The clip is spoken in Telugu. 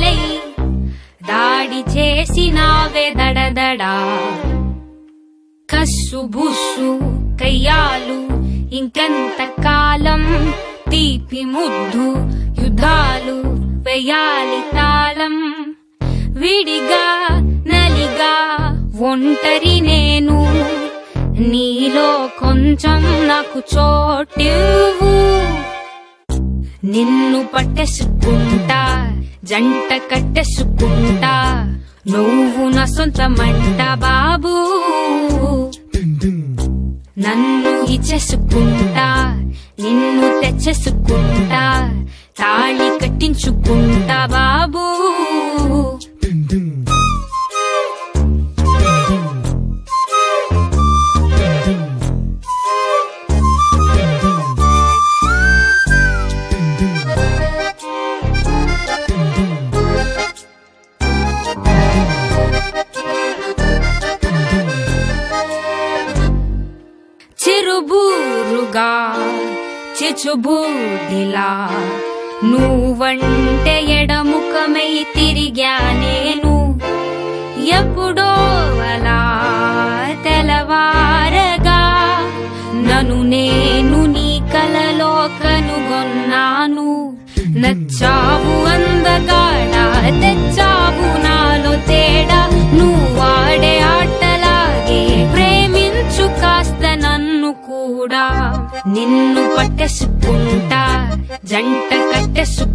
నాపై దాడి చేసినావే దడదడా కస్సు బుస్సు కయ్యాలు ఇంకంత కాలం తీపి ముద్దు యుద్ధాలు వేయాలి తాళం విడిగా నలిగా ఒంటరి నేను నీలో కొంచెం నాకు చోటివ్వు నిన్ను పట్టేసుకుంటా జంట కట్టేసుకుంటా నువ్వు నా సొంతమంట బాబు నన్ను ఇచ్చేసుకుంటా నిన్ను తెచ్చేసుకుంటా తాళి కట్టించుకుంటా బాబు చిరుబూరుగా చిచుబూడిలా నువ్వంటే ఎడముఖమై తిరిగా నేను ఎప్పుడో అలా తెలవారగా నన్ను నేను నీ కలలో కనుగొన్నాను నచ్చావు అందగాడా తెచ్చావు నాలో తేడా నువ్వు ఆడే ఆటలాగే ప్రేమించు కాస్త నన్ను కూడా నిన్ను పట్టేసుకుంటా జంట కట్టేసు